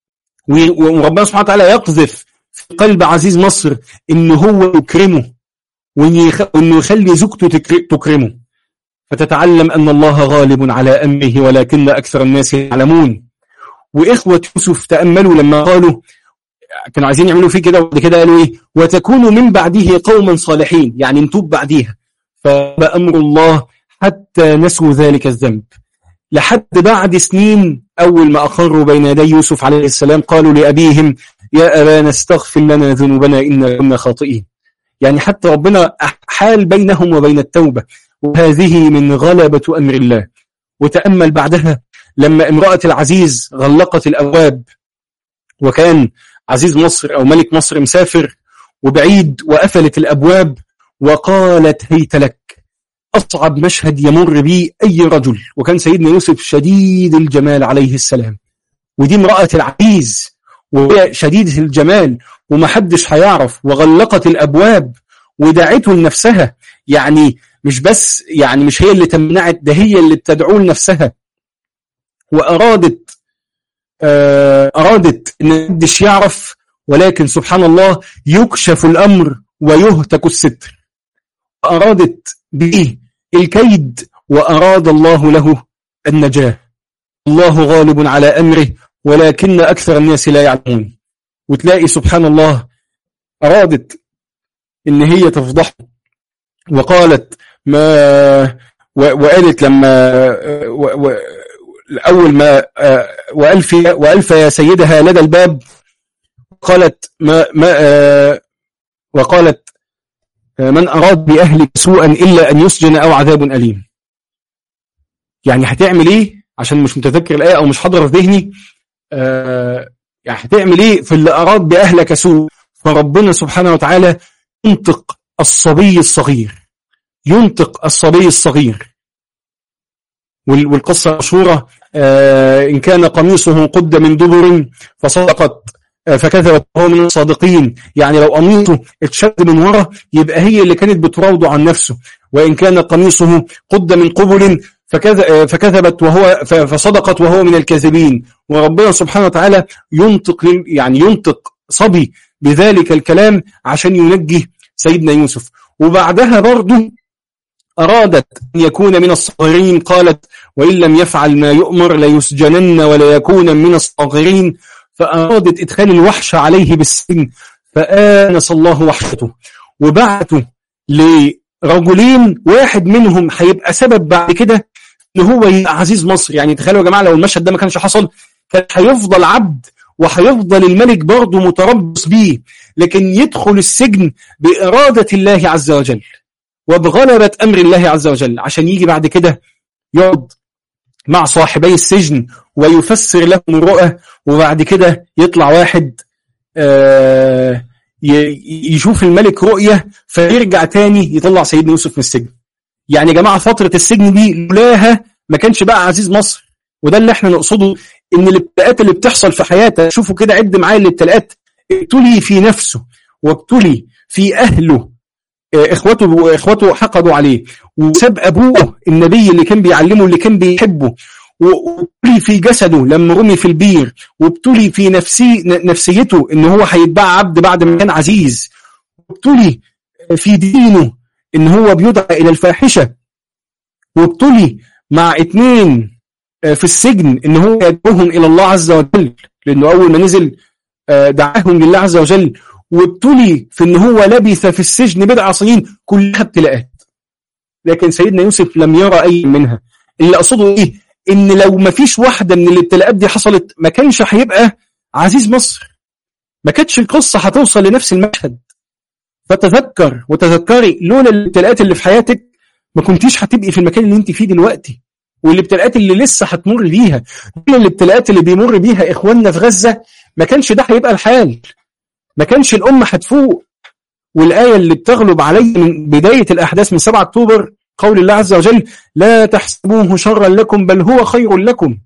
وربنا سبحانه وتعالى يقذف في قلب عزيز مصر ان هو يكرمه وانه يخلي زوجته تكرمه فتتعلم ان الله غالب على امره ولكن اكثر الناس يعلمون واخوه يوسف تاملوا لما قالوا كانوا عايزين يعملوا فيه كده وبعد كده قالوا ايه وتكونوا من بعده قوما صالحين يعني نتوب بعديها فامر الله حتى نسوا ذلك الذنب لحد بعد سنين أول ما أقروا بين يدي يوسف عليه السلام قالوا لأبيهم يا أبانا استغفر لنا ذنوبنا إنا كنا خاطئين يعني حتى ربنا حال بينهم وبين التوبة وهذه من غلبة أمر الله وتأمل بعدها لما امرأة العزيز غلقت الأبواب وكان عزيز مصر أو ملك مصر مسافر وبعيد وقفلت الأبواب وقالت هيت لك أصعب مشهد يمر به أي رجل وكان سيدنا يوسف شديد الجمال عليه السلام ودي امرأة العزيز وهي شديدة الجمال ومحدش هيعرف وغلقت الأبواب ودعته لنفسها يعني مش بس يعني مش هي اللي تمنعت ده هي اللي بتدعو لنفسها وأرادت أرادت إن محدش يعرف ولكن سبحان الله يكشف الأمر ويهتك الستر أرادت به الكيد وأراد الله له النجاة الله غالب على أمره ولكن أكثر الناس لا يعلمون وتلاقي سبحان الله أرادت إن هي تفضحه وقالت ما وقالت لما و أول ما وألف وألف يا سيدها لدى الباب قالت ما ما وقالت من أراد بأهلك سوءا إلا أن يسجن أو عذاب أليم يعني هتعمل إيه عشان مش متذكر الآية أو مش حاضرة في ذهني آه يعني هتعمل إيه في اللي أراد بأهلك سوء فربنا سبحانه وتعالى ينطق الصبي الصغير ينطق الصبي الصغير والقصة مشهورة آه إن كان قميصه قد من دبر فصدقت فكذبت وهو من الصادقين يعني لو قميصه اتشد من ورا يبقى هي اللي كانت بتراوده عن نفسه وإن كان قميصه قد من قبل فكذبت وهو فصدقت وهو من الكاذبين وربنا سبحانه وتعالى ينطق يعني ينطق صبي بذلك الكلام عشان ينجي سيدنا يوسف وبعدها برضه أرادت أن يكون من الصاغرين قالت وإن لم يفعل ما يؤمر ليسجنن ولا يكون من الصاغرين فأرادت إدخال الوحش عليه بالسجن فآنس الله وحشته وبعته لرجلين واحد منهم هيبقى سبب بعد كده ان هو يبقى عزيز مصر يعني تخيلوا يا جماعه لو المشهد ده ما كانش حصل كان هيفضل عبد وهيفضل الملك برضه متربص بيه لكن يدخل السجن بإرادة الله عز وجل وبغلبة أمر الله عز وجل عشان يجي بعد كده يقعد مع صاحبي السجن ويفسر لهم الرؤى وبعد كده يطلع واحد آه يشوف الملك رؤية فيرجع تاني يطلع سيدنا يوسف من السجن يعني يا جماعة فترة السجن دي لولاها ما كانش بقى عزيز مصر وده اللي احنا نقصده ان الابتلاءات اللي بتحصل في حياته شوفوا كده عد معايا الابتلاءات ابتلي في نفسه وابتلي في اهله اخوته واخوته حقدوا عليه وساب ابوه النبي اللي كان بيعلمه اللي كان بيحبه وابتلي في جسده لما رمي في البير وابتلي في نفسي نفسيته ان هو هيتباع عبد بعد ما كان عزيز وابتلي في دينه ان هو بيدعى الى الفاحشه وابتلي مع اتنين في السجن ان هو يدعوهم الى الله عز وجل لانه اول ما نزل دعاهم لله عز وجل وابتلي في ان هو لبث في السجن بضع سنين كلها ابتلاءات لكن سيدنا يوسف لم يرى اي منها اللي اقصده ايه ان لو ما فيش واحده من الابتلاءات دي حصلت ما كانش هيبقى عزيز مصر ما كانتش القصه هتوصل لنفس المشهد فتذكر وتذكري لولا الابتلاءات اللي في حياتك ما كنتيش هتبقي في المكان اللي انت فيه دلوقتي والابتلاءات اللي لسه هتمر بيها لولا الابتلاءات اللي بيمر بيها اخواننا في غزه ما كانش ده هيبقى الحال ما كانش الامه هتفوق والايه اللي بتغلب علي من بدايه الاحداث من 7 اكتوبر قول الله عز وجل لا تحسبوه شرا لكم بل هو خير لكم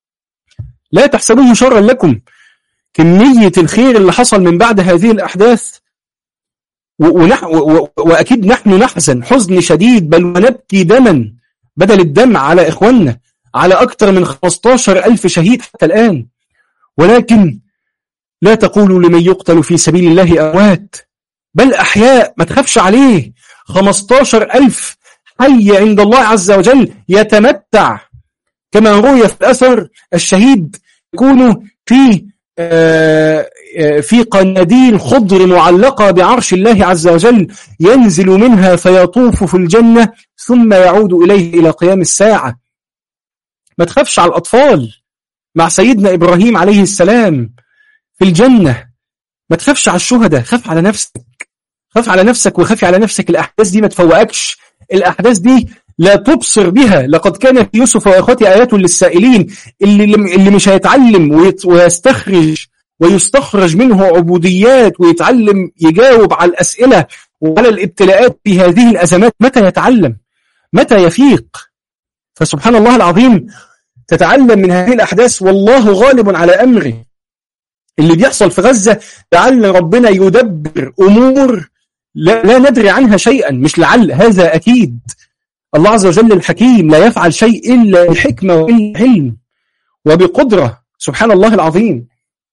لا تحسبوه شرا لكم كمية الخير اللي حصل من بعد هذه الأحداث ونح وأكيد نحن نحزن حزن شديد بل ونبكي دما بدل الدمع على إخواننا على أكثر من 15 ألف شهيد حتى الآن ولكن لا تقولوا لمن يقتل في سبيل الله أموات بل أحياء ما تخافش عليه 15 ألف حي عند الله عز وجل يتمتع كما روي في الأثر الشهيد يكون في في قناديل خضر معلقة بعرش الله عز وجل ينزل منها فيطوف في الجنة ثم يعود إليه إلى قيام الساعة ما تخافش على الأطفال مع سيدنا إبراهيم عليه السلام في الجنة ما تخافش على الشهداء خاف على نفسك خاف على نفسك وخافي على نفسك الأحداث دي ما تفوقكش الأحداث دي لا تبصر بها لقد كان في يوسف وإخوته آيات للسائلين اللي, اللي مش هيتعلم ويستخرج ويستخرج منه عبوديات ويتعلم يجاوب على الأسئلة وعلى الابتلاءات في هذه الأزمات متى يتعلم متى يفيق فسبحان الله العظيم تتعلم من هذه الأحداث والله غالب على أمره اللي بيحصل في غزة لعل ربنا يدبر أمور لا, لا ندري عنها شيئا مش لعل هذا أكيد الله عز وجل الحكيم لا يفعل شيء إلا بحكمة وإلا علم وبقدرة سبحان الله العظيم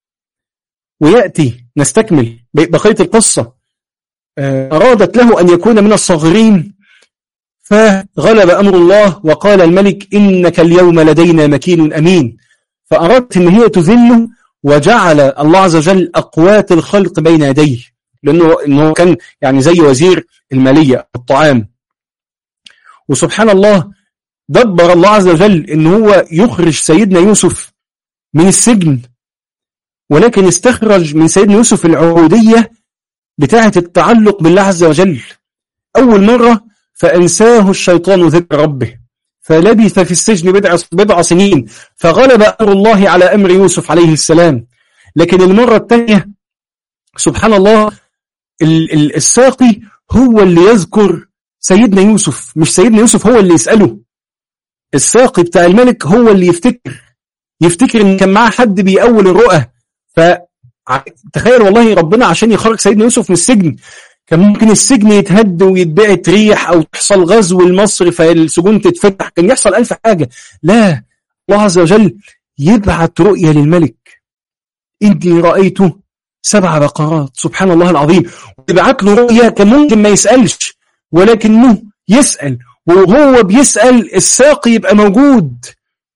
ويأتي نستكمل بقية القصة أرادت له أن يكون من الصاغرين فغلب أمر الله وقال الملك إنك اليوم لدينا مكين أمين فأردت أن هي تذله وجعل الله عز وجل أقوات الخلق بين يديه لأنه إنه كان يعني زي وزير المالية الطعام وسبحان الله دبر الله عز وجل إن هو يخرج سيدنا يوسف من السجن ولكن استخرج من سيدنا يوسف العبودية بتاعة التعلق بالله عز وجل أول مرة فأنساه الشيطان ذكر ربه فلبث في السجن بضع بضع سنين فغلب أمر الله على أمر يوسف عليه السلام لكن المرة الثانية سبحان الله الساقي هو اللي يذكر سيدنا يوسف مش سيدنا يوسف هو اللي يسأله الساقي بتاع الملك هو اللي يفتكر يفتكر ان كان معاه حد بيأول الرؤى فتخيل والله ربنا عشان يخرج سيدنا يوسف من السجن كان ممكن السجن يتهد ويتبعت ريح او تحصل غزو لمصر فالسجون تتفتح كان يحصل ألف حاجة لا الله عز وجل يبعت رؤية للملك إني رأيت سبع بقرات سبحان الله العظيم ويبعت له رؤية كان ممكن ما يسألش ولكنه يسأل وهو بيسأل الساقي يبقى موجود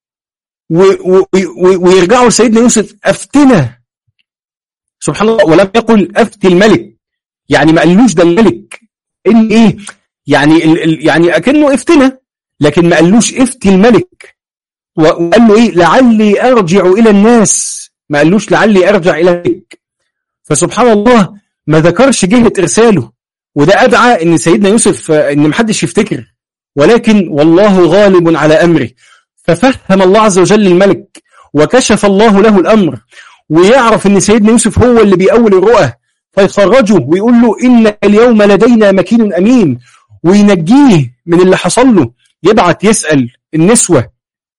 ويرجعوا لسيدنا يوسف أفتنا سبحان الله ولم يقل أفتي الملك يعني ما قالوش ده الملك إن إيه يعني ال ال يعني أكنه افتنا لكن ما قالوش افتي الملك وقال له إيه لعلي أرجع إلى الناس ما قالوش لعلي أرجع إلى الملك فسبحان الله ما ذكرش جهة إرساله وده أدعى إن سيدنا يوسف إن محدش يفتكر ولكن والله غالب على أمره ففهم الله عز وجل الملك وكشف الله له الأمر ويعرف إن سيدنا يوسف هو اللي بيأول الرؤى فيخرجه ويقول له إن اليوم لدينا مكين أمين وينجيه من اللي حصل له يبعت يسأل النسوة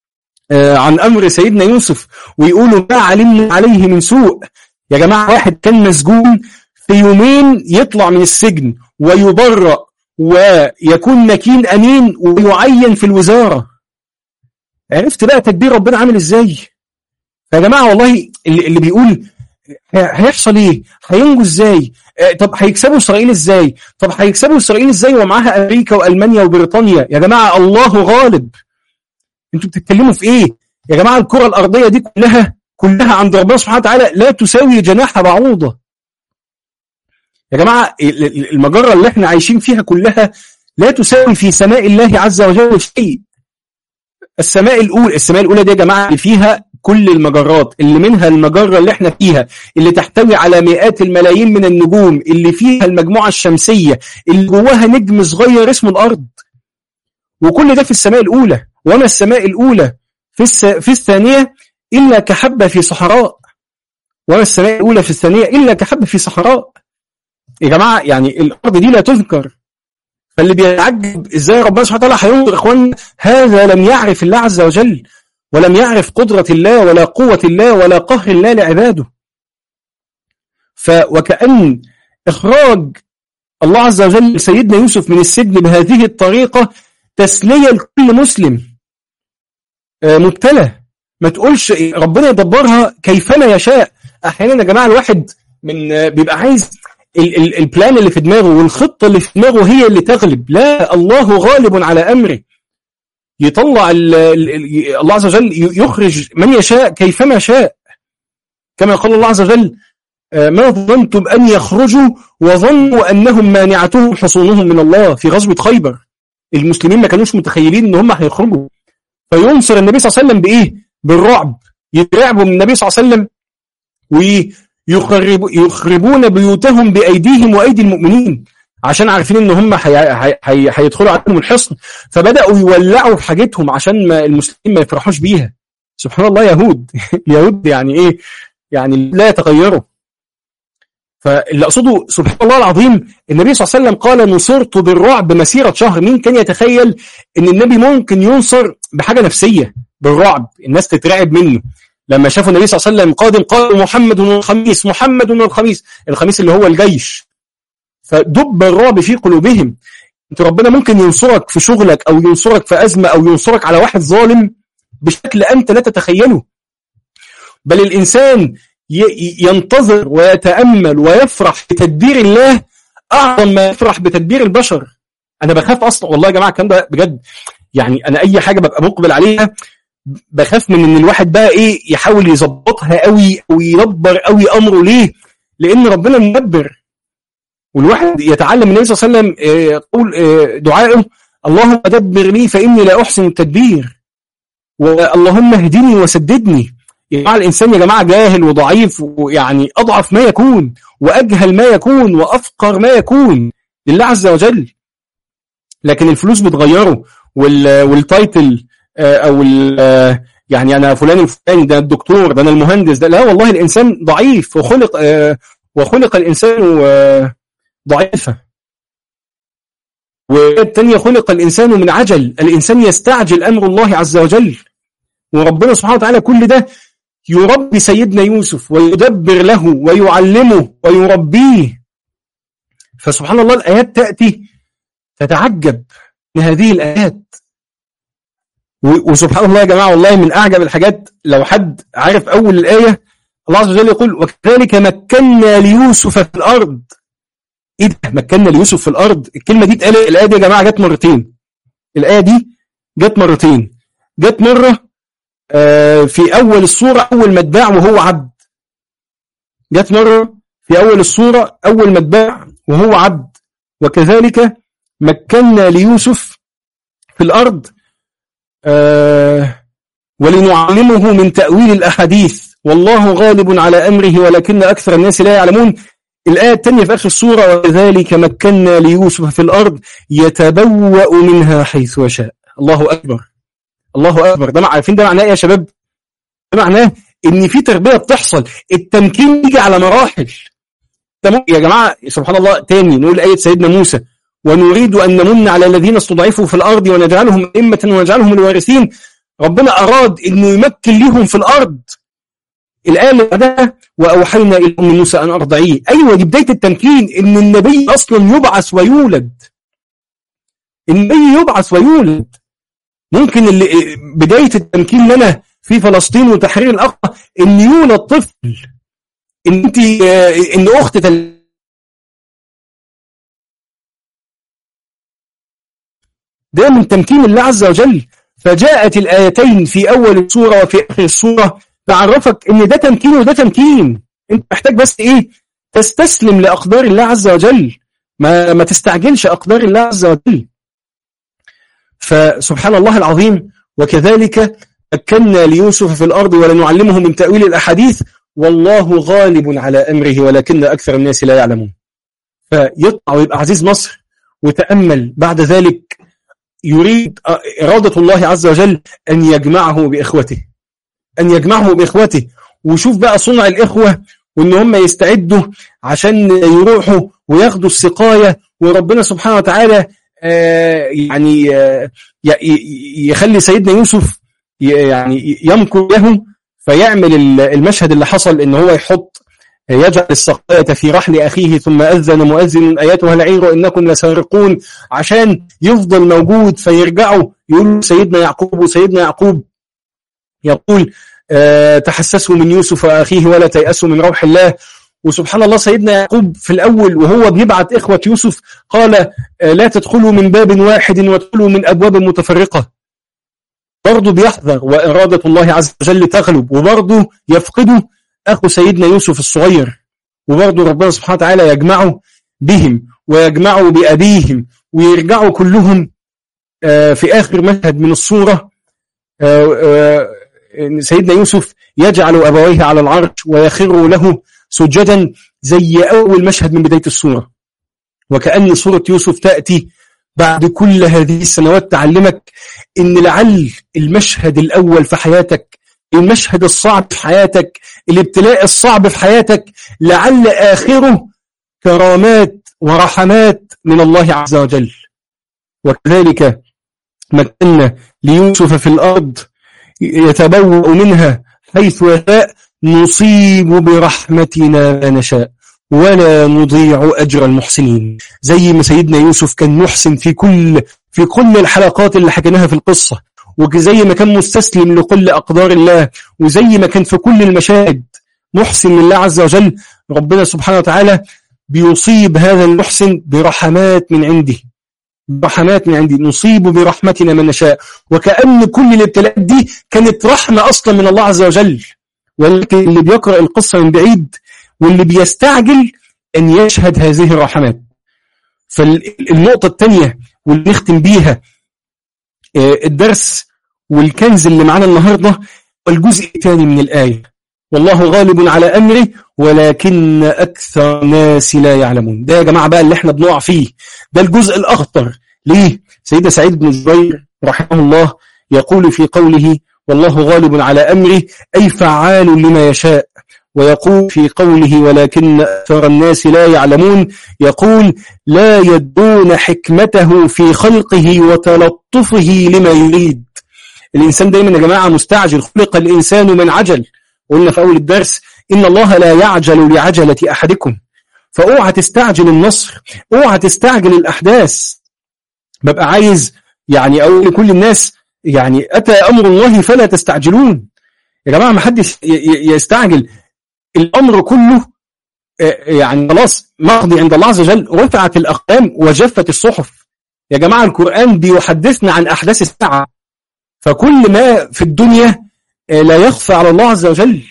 عن أمر سيدنا يوسف ويقولوا ما علمنا عليه من سوء يا جماعة واحد كان مسجون في يومين يطلع من السجن ويبرأ ويكون مكين أمين ويعين في الوزارة عرفت بقى تدبير ربنا عامل ازاي يا جماعة والله اللي, اللي بيقول هيحصل ايه هينجوا ازاي طب هيكسبوا اسرائيل ازاي طب هيكسبوا اسرائيل ازاي ومعاها امريكا والمانيا وبريطانيا يا جماعة الله غالب انتوا بتتكلموا في ايه يا جماعة الكرة الارضية دي كلها كلها عند ربنا سبحانه وتعالى لا تساوي جناح بعوضة يا جماعة المجرة اللي احنا عايشين فيها كلها لا تساوي في سماء الله عز وجل شيء السماء الأولى السماء الأولى دي يا جماعة اللي فيها كل المجرات اللي منها المجرة اللي احنا فيها اللي تحتوي على مئات الملايين من النجوم اللي فيها المجموعة الشمسية اللي جواها نجم صغير اسمه الأرض وكل ده في السماء الأولى وما السماء الأولى في, الس... في الثانية إلا كحبة في صحراء وما السماء الأولى في الثانية إلا كحبة في صحراء يا جماعة يعني الأرض دي لا تذكر فاللي بيتعجب ازاي ربنا سبحانه وتعالى هينظر اخوان هذا لم يعرف الله عز وجل ولم يعرف قدرة الله ولا قوة الله ولا قهر الله لعباده ف وكأن إخراج الله عز وجل سيدنا يوسف من السجن بهذه الطريقة تسلية لكل مسلم مبتلى ما تقولش ربنا يدبرها كيفما يشاء احيانا يا جماعه الواحد من بيبقى عايز ال ال البلان اللي في دماغه والخطه اللي في دماغه هي اللي تغلب لا الله غالب على امره يطلع ال ال الله عز وجل يخرج من يشاء كيفما شاء كما قال الله عز وجل ما ظننتم أن يخرجوا وظنوا أنهم مانعتهم حصونهم من الله في غزوة خيبر المسلمين ما كانوش متخيلين أن هم هيخرجوا فينصر النبي صلى الله عليه وسلم بإيه بالرعب يترعبوا من النبي صلى الله عليه وسلم ويخربون بيوتهم بأيديهم وأيدي المؤمنين عشان عارفين ان هم هيدخلوا عليهم الحصن فبداوا يولعوا في حاجتهم عشان ما المسلمين ما يفرحوش بيها سبحان الله يهود اليهود يعني ايه يعني لا يتغيروا فاللي اقصده سبحان الله العظيم النبي صلى الله عليه وسلم قال نصرت بالرعب مسيره شهر مين كان يتخيل ان النبي ممكن ينصر بحاجه نفسيه بالرعب الناس تترعب منه لما شافوا النبي صلى الله عليه وسلم قادم قالوا محمد الخميس محمد الخميس الخميس اللي هو الجيش فدب الرعب في قلوبهم انت ربنا ممكن ينصرك في شغلك او ينصرك في ازمه او ينصرك على واحد ظالم بشكل انت لا تتخيله بل الانسان ينتظر ويتامل ويفرح بتدبير الله اعظم ما يفرح بتدبير البشر انا بخاف اصلا والله يا جماعه الكلام ده بجد يعني انا اي حاجه ببقى مقبل عليها بخاف من ان الواحد بقى ايه يحاول يظبطها قوي او يدبر قوي امره ليه لان ربنا مدبر والواحد يتعلم النبي صلى الله عليه وسلم يقول دعائه اللهم دبر لي فاني لا احسن التدبير واللهم اهدني وسددني يعني الانسان يا جماعه جاهل وضعيف ويعني اضعف ما يكون واجهل ما يكون وافقر ما يكون لله عز وجل لكن الفلوس بتغيره والتايتل او يعني انا فلان الفلاني ده الدكتور ده انا المهندس ده لا والله الانسان ضعيف وخلق وخلق الانسان ضعيفا والثانية خلق الإنسان من عجل الإنسان يستعجل أمر الله عز وجل وربنا سبحانه وتعالى كل ده يربي سيدنا يوسف ويدبر له ويعلمه ويربيه فسبحان الله الآيات تأتي تتعجب من هذه الآيات وسبحان الله يا جماعة والله من أعجب الحاجات لو حد عارف أول الآية الله عز وجل يقول وكذلك مكنا ليوسف في الأرض ايه ده مكنا ليوسف في الارض الكلمه دي اتقال الايه دي يا جماعه جت مرتين الايه دي جت مرتين جت مره آه في اول السوره اول ما اتباع وهو عبد جت مره في اول السوره اول ما اتباع وهو عبد وكذلك مكنا ليوسف في الارض آه ولنعلمه من تاويل الاحاديث والله غالب على امره ولكن اكثر الناس لا يعلمون الآية الثانية في آخر السورة وكذلك مكنا ليوسف في الأرض يتبوأ منها حيث يشاء الله أكبر الله أكبر ده عارفين ده معناه إيه يا شباب؟ ده معناه إن في تربية بتحصل التمكين يجي على مراحل يا جماعة سبحان الله تاني نقول آية سيدنا موسى ونريد أن نمن على الذين استضعفوا في الأرض ونجعلهم أئمة ونجعلهم الوارثين ربنا أراد إنه يمكن ليهم في الأرض الآية اللي بعدها وأوحينا إلى أم موسى أن أرضعيه أيوة دي بداية التمكين إن النبي أصلا يبعث ويولد النبي يبعث ويولد ممكن اللي بداية التمكين لنا في فلسطين وتحرير الأقصى إن يولد طفل إن أنت إن أخت تل... ده من تمكين الله عز وجل فجاءت الآيتين في أول السورة وفي آخر السورة تعرفك ان ده تمكين وده تمكين انت محتاج بس ايه تستسلم لاقدار الله عز وجل ما ما تستعجلش اقدار الله عز وجل فسبحان الله العظيم وكذلك مكنا ليوسف في الارض ولنعلمه من تاويل الاحاديث والله غالب على امره ولكن اكثر الناس لا يعلمون فيطلع ويبقى عزيز مصر وتامل بعد ذلك يريد اراده الله عز وجل ان يجمعه باخوته أن يجمعه بإخوته وشوف بقى صنع الإخوة وإن هم يستعدوا عشان يروحوا وياخدوا السقاية وربنا سبحانه وتعالى آه يعني آه يخلي سيدنا يوسف يعني يمكر له فيعمل المشهد اللي حصل إن هو يحط يجعل السقاية في رحل أخيه ثم أذن مؤذن أيتها العير إنكم لسارقون عشان يفضل موجود فيرجعوا يقول سيدنا يعقوب وسيدنا يعقوب يقول أه تحسسوا من يوسف وأخيه ولا تيأسوا من روح الله وسبحان الله سيدنا يعقوب في الأول وهو بيبعت إخوة يوسف قال أه لا تدخلوا من باب واحد وادخلوا من أبواب متفرقة برضه بيحذر وإرادة الله عز وجل تغلب وبرضه يفقده أخو سيدنا يوسف الصغير وبرضه ربنا سبحانه وتعالى يجمعه بهم ويجمعه بأبيهم ويرجعوا كلهم في آخر مشهد من الصورة سيدنا يوسف يجعل أبويه على العرش ويخر له سجدا زي أول مشهد من بداية الصورة وكأن صورة يوسف تأتي بعد كل هذه السنوات تعلمك ان لعل المشهد الاول في حياتك المشهد الصعب في حياتك الابتلاء الصعب في حياتك لعل اخره كرامات ورحمات من الله عز وجل وكذلك مكنا ليوسف في الارض يتبوأ منها حيث يشاء نصيب برحمتنا ما نشاء ولا نضيع أجر المحسنين زي ما سيدنا يوسف كان محسن في كل في كل الحلقات اللي حكيناها في القصة وزي ما كان مستسلم لكل أقدار الله وزي ما كان في كل المشاهد محسن لله عز وجل ربنا سبحانه وتعالى بيصيب هذا المحسن برحمات من عنده برحمات من عندي نصيب برحمتنا من نشاء وكأن كل الابتلاءات دي كانت رحمة أصلا من الله عز وجل ولكن اللي بيقرأ القصة من بعيد واللي بيستعجل أن يشهد هذه الرحمات فالنقطة الثانية واللي نختم بيها الدرس والكنز اللي معانا النهاردة والجزء الثاني من الآية والله غالب على أمره ولكن أكثر الناس لا يعلمون ده يا جماعة بقى اللي احنا بنقع فيه ده الجزء الأخطر ليه؟ سيدنا سعيد بن جبير رحمه الله يقول في قوله والله غالب على أمره أي فعال لما يشاء ويقول في قوله ولكن أكثر الناس لا يعلمون يقول لا يدون حكمته في خلقه وتلطفه لما يريد الإنسان دايما يا جماعة مستعجل خلق الإنسان من عجل قلنا في أول الدرس إن الله لا يعجل لعجلة أحدكم فأوعى تستعجل النصر أوعى تستعجل الأحداث ببقى عايز يعني أقول لكل الناس يعني أتى أمر الله فلا تستعجلون يا جماعة ما حدش يستعجل الأمر كله يعني خلاص مقضي عند الله عز وجل رفعت الأقلام وجفت الصحف يا جماعة القرآن بيحدثنا عن أحداث الساعة فكل ما في الدنيا لا يخفى على الله عز وجل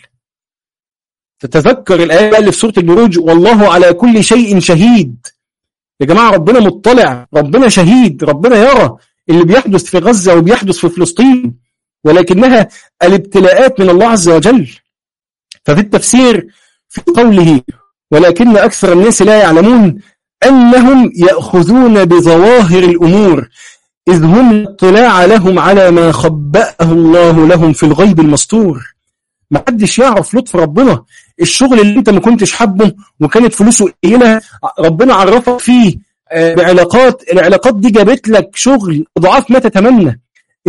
تتذكر الآية اللي في سورة البروج والله على كل شيء شهيد يا جماعة ربنا مطلع ربنا شهيد ربنا يرى اللي بيحدث في غزة وبيحدث في فلسطين ولكنها الابتلاءات من الله عز وجل ففي التفسير في قوله ولكن أكثر الناس لا يعلمون أنهم يأخذون بظواهر الأمور إذ هم اطلاع لهم على ما خبأه الله لهم في الغيب المستور ما حدش يعرف لطف ربنا الشغل اللي انت ما كنتش حابه وكانت فلوسه قليله ربنا عرفك فيه بعلاقات العلاقات دي جابت لك شغل اضعاف ما تتمنى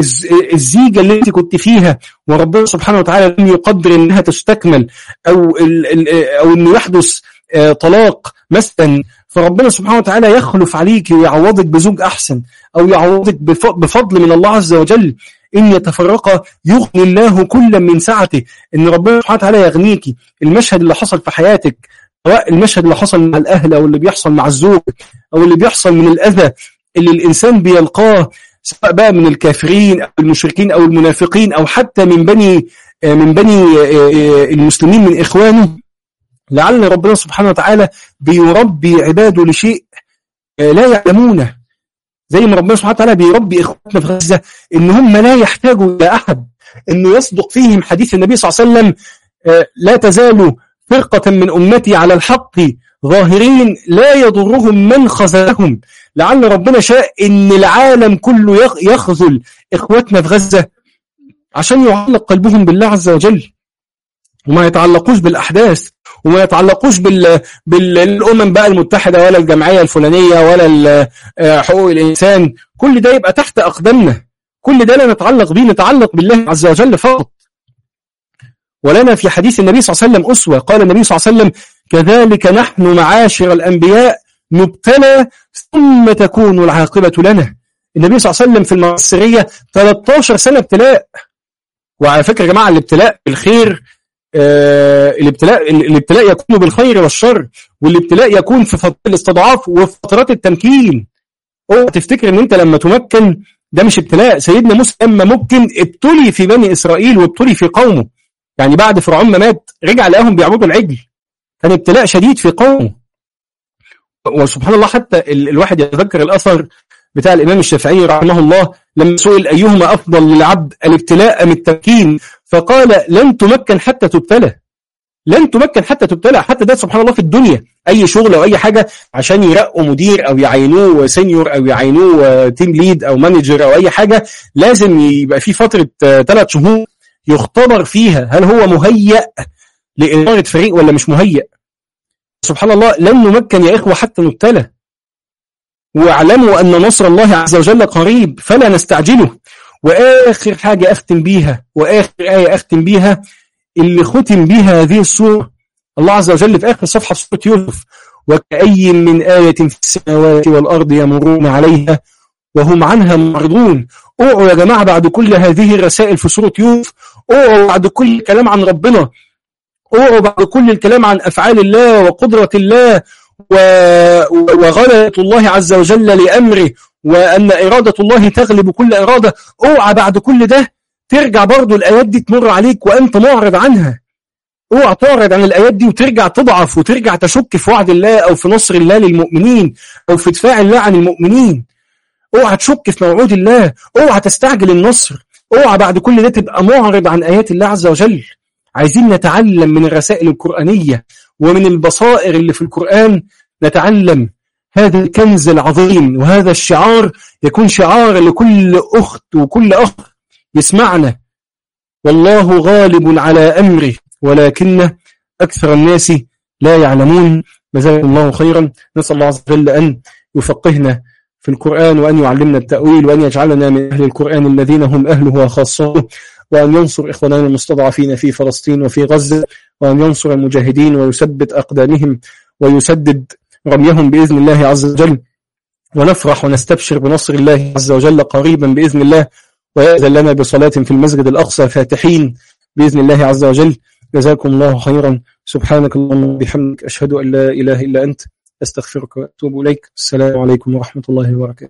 الزيجة اللي انت كنت فيها وربنا سبحانه وتعالى لم يقدر انها تستكمل او او انه يحدث طلاق مثلا فربنا سبحانه وتعالى يخلف عليك ويعوضك بزوج احسن او يعوضك بفضل من الله عز وجل ان يتفرق يغني الله كل من سعته ان ربنا سبحانه وتعالى يغنيك المشهد اللي حصل في حياتك سواء المشهد اللي حصل مع الاهل او اللي بيحصل مع الزوج او اللي بيحصل من الاذى اللي الانسان بيلقاه سواء بقى من الكافرين أو المشركين أو المنافقين أو حتى من بني من بني المسلمين من إخوانه لعل ربنا سبحانه وتعالى بيربي عباده لشيء لا يعلمونه زي ما ربنا سبحانه وتعالى بيربي إخواننا في غزة إن هم لا يحتاجوا إلى أحد إنه يصدق فيهم حديث النبي صلى الله عليه وسلم لا تزال فرقة من أمتي على الحق ظاهرين لا يضرهم من خذلهم لعل ربنا شاء ان العالم كله يخذل اخواتنا في غزة عشان يعلق قلبهم بالله عز وجل وما يتعلقوش بالاحداث وما يتعلقوش بال... بالامم بقى المتحدة ولا الجمعية الفلانية ولا حقوق الانسان كل ده يبقى تحت اقدامنا كل ده لا نتعلق به نتعلق بالله عز وجل فقط ولنا في حديث النبي صلى الله عليه وسلم أسوة قال النبي صلى الله عليه وسلم كذلك نحن معاشر الأنبياء نبتلى ثم تكون العاقبة لنا النبي صلى الله عليه وسلم في المصرية 13 سنة ابتلاء وعلى فكرة يا جماعة الابتلاء بالخير آه الابتلاء الابتلاء يكون بالخير والشر والابتلاء يكون في فترات الاستضعاف وفي فترات التمكين اوعى تفتكر ان انت لما تمكن ده مش ابتلاء سيدنا موسى لما ممكن ابتلي في بني اسرائيل وابتلي في قومه يعني بعد فرعون ما مات رجع لقاهم بيعبدوا العجل كان ابتلاء شديد في قومه وسبحان الله حتى ال الواحد يتذكر الاثر بتاع الامام الشافعي رحمه الله لما سئل ايهما افضل للعبد الابتلاء ام التمكين فقال لن تمكن حتى تبتلى لن تمكن حتى تبتلى حتى ده سبحان الله في الدنيا اي شغل او اي حاجه عشان يرقوا مدير او يعينوه سينيور او يعينوه تيم ليد او مانجر او اي حاجه لازم يبقى في فتره ثلاث شهور يختبر فيها هل هو مهيأ لإدارة فريق ولا مش مهيأ سبحان الله لن نمكن يا إخوة حتى نبتلى واعلموا أن نصر الله عز وجل قريب فلا نستعجله وآخر حاجة أختم بيها وآخر آية أختم بيها اللي ختم بها هذه السورة الله عز وجل في آخر صفحة سورة يوسف وكأي من آية في السماوات والأرض يمرون عليها وهم عنها معرضون اوعوا يا جماعة بعد كل هذه الرسائل في سورة يوسف اوعوا بعد كل الكلام عن ربنا اوعوا بعد كل الكلام عن أفعال الله وقدرة الله و... وغلاية الله عز وجل لأمره وأن إرادة الله تغلب كل إرادة اوعى بعد كل ده ترجع برضو الآيات دي تمر عليك وأنت معرض عنها اوعى تعرض عن الآيات دي وترجع تضعف وترجع تشك في وعد الله أو في نصر الله للمؤمنين أو في دفاع الله عن المؤمنين اوعى تشك في موعود الله اوعى تستعجل النصر اوعى بعد كل ده تبقى معرض عن آيات الله عز وجل عايزين نتعلم من الرسائل القرآنية ومن البصائر اللي في القرآن نتعلم هذا الكنز العظيم وهذا الشعار يكون شعار لكل أخت وكل أخ يسمعنا والله غالب على أمره ولكن أكثر الناس لا يعلمون جزاكم الله خيرا نسأل الله عز وجل أن يفقهنا في القرآن وأن يعلمنا التأويل وأن يجعلنا من أهل القرآن الذين هم أهله وخاصته وأن ينصر إخواننا المستضعفين في فلسطين وفي غزة وأن ينصر المجاهدين ويثبت أقدامهم ويسدد رميهم بإذن الله عز وجل ونفرح ونستبشر بنصر الله عز وجل قريبا بإذن الله ويأذن لنا بصلاة في المسجد الأقصى فاتحين بإذن الله عز وجل جزاكم الله خيرا سبحانك اللهم وبحمدك أشهد أن لا إله إلا أنت أستغفرك وأتوب إليك السلام عليكم ورحمة الله وبركاته